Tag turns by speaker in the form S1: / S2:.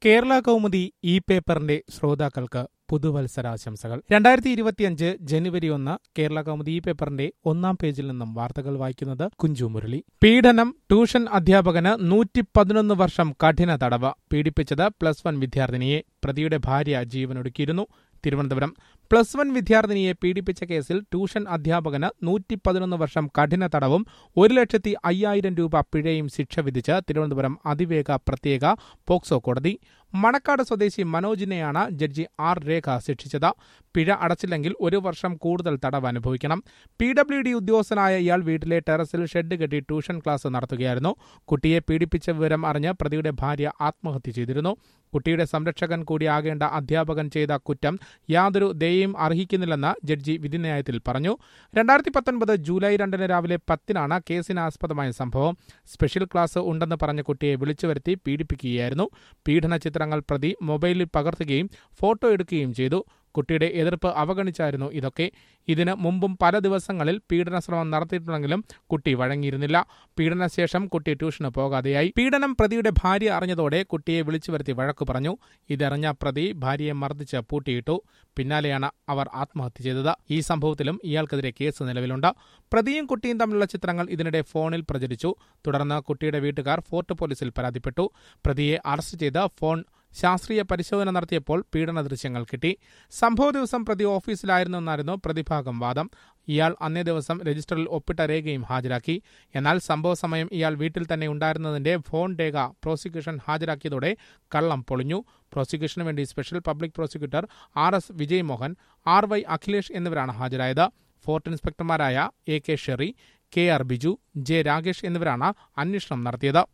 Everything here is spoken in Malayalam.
S1: കേരള കൗമുദി ഈ പേപ്പറിന്റെ ശ്രോതാക്കൾക്ക് പുതുവത്സരാശംസകൾ രണ്ടായിരത്തി ഇരുപത്തിയഞ്ച് ജനുവരി ഒന്ന് കേരള കൗമുദി ഈ പേപ്പറിന്റെ ഒന്നാം പേജിൽ നിന്നും വാർത്തകൾ വായിക്കുന്നത് കുഞ്ചു മുരളി പീഡനം ട്യൂഷൻ അധ്യാപകന് നൂറ്റി പതിനൊന്ന് വർഷം കഠിന തടവ് പീഡിപ്പിച്ചത് പ്ലസ് വൺ വിദ്യാർത്ഥിനിയെ പ്രതിയുടെ ഭാര്യ ജീവനൊടുക്കിയിരുന്നു തിരുവനന്തപുരം പ്ലസ് വൺ വിദ്യാർത്ഥിനിയെ പീഡിപ്പിച്ച കേസിൽ ട്യൂഷൻ അധ്യാപകന് നൂറ്റി പതിനൊന്ന് വർഷം കഠിന തടവും ഒരു ലക്ഷത്തി അയ്യായിരം രൂപ പിഴയും ശിക്ഷ വിധിച്ച് തിരുവനന്തപുരം അതിവേഗ പ്രത്യേക പോക്സോ കോടതി മണക്കാട് സ്വദേശി മനോജിനെയാണ് ജഡ്ജി ആർ രേഖ ശിക്ഷിച്ചത് പിഴ അടച്ചില്ലെങ്കിൽ ഒരു വർഷം കൂടുതൽ തടവ് അനുഭവിക്കണം പി ഡബ്ല്യു ഡി ഉദ്യോഗസ്ഥനായ ഇയാൾ വീട്ടിലെ ടെറസിൽ ഷെഡ് കെട്ടി ട്യൂഷൻ ക്ലാസ് നടത്തുകയായിരുന്നു കുട്ടിയെ പീഡിപ്പിച്ച വിവരം അറിഞ്ഞ് പ്രതിയുടെ ഭാര്യ ആത്മഹത്യ ചെയ്തിരുന്നു കുട്ടിയുടെ സംരക്ഷകൻ കൂടിയാകേണ്ട അധ്യാപകൻ ചെയ്ത കുറ്റം യാതൊരു ദയയും അർഹിക്കുന്നില്ലെന്ന് ജഡ്ജി വിധിന്യായത്തിൽ പറഞ്ഞു രണ്ടായിരത്തി പത്തൊൻപത് ജൂലൈ രണ്ടിന് രാവിലെ പത്തിനാണ് കേസിനാസ്പദമായ സംഭവം സ്പെഷ്യൽ ക്ലാസ് ഉണ്ടെന്ന് പറഞ്ഞ കുട്ടിയെ വിളിച്ചു വരുത്തി പീഡിപ്പിക്കുകയായിരുന്നു പീഡന ചിത്രങ്ങൾ പ്രതി മൊബൈലിൽ പകർത്തുകയും ഫോട്ടോ എടുക്കുകയും ചെയ്തു കുട്ടിയുടെ എതിർപ്പ് അവഗണിച്ചായിരുന്നു ഇതൊക്കെ ഇതിന് മുമ്പും പല ദിവസങ്ങളിൽ പീഡനശ്രമം നടത്തിയിട്ടുണ്ടെങ്കിലും കുട്ടി വഴങ്ങിയിരുന്നില്ല പീഡനശേഷം കുട്ടി ട്യൂഷന് പോകാതെയായി പീഡനം പ്രതിയുടെ ഭാര്യ അറിഞ്ഞതോടെ കുട്ടിയെ വിളിച്ചു വരുത്തി വഴക്കു പറഞ്ഞു ഇതറിഞ്ഞ പ്രതി ഭാര്യയെ മർദ്ദിച്ച് പൂട്ടിയിട്ടു പിന്നാലെയാണ് അവർ ആത്മഹത്യ ചെയ്തത് ഈ സംഭവത്തിലും ഇയാൾക്കെതിരെ കേസ് നിലവിലുണ്ട് പ്രതിയും കുട്ടിയും തമ്മിലുള്ള ചിത്രങ്ങൾ ഇതിനിടെ ഫോണിൽ പ്രചരിച്ചു തുടർന്ന് കുട്ടിയുടെ വീട്ടുകാർ ഫോർട്ട് പോലീസിൽ പരാതിപ്പെട്ടു പ്രതിയെ അറസ്റ്റ് ചെയ്ത് ഫോൺ ശാസ്ത്രീയ പരിശോധന നടത്തിയപ്പോൾ പീഡന ദൃശ്യങ്ങൾ കിട്ടി സംഭവ ദിവസം പ്രതി ഓഫീസിലായിരുന്നെന്നായിരുന്നു പ്രതിഭാഗം വാദം ഇയാൾ അന്നേ ദിവസം രജിസ്റ്ററിൽ ഒപ്പിട്ട രേഖയും ഹാജരാക്കി എന്നാൽ സംഭവ സമയം ഇയാൾ വീട്ടിൽ തന്നെ ഉണ്ടായിരുന്നതിന്റെ ഫോൺ രേഖ പ്രോസിക്യൂഷൻ ഹാജരാക്കിയതോടെ കള്ളം പൊളിഞ്ഞു പ്രോസിക്യൂഷന് വേണ്ടി special public prosecutor R S Vijay Mohan R Y Akhilesh എന്നിവരാണ് ഹാജരായത് ഫോർട്ട് ഇൻസ്പെക്ടർമാരായ A K Sherry K R Biju J Rakesh എന്നിവരാണ് അന്വേഷണം നടത്തിയത്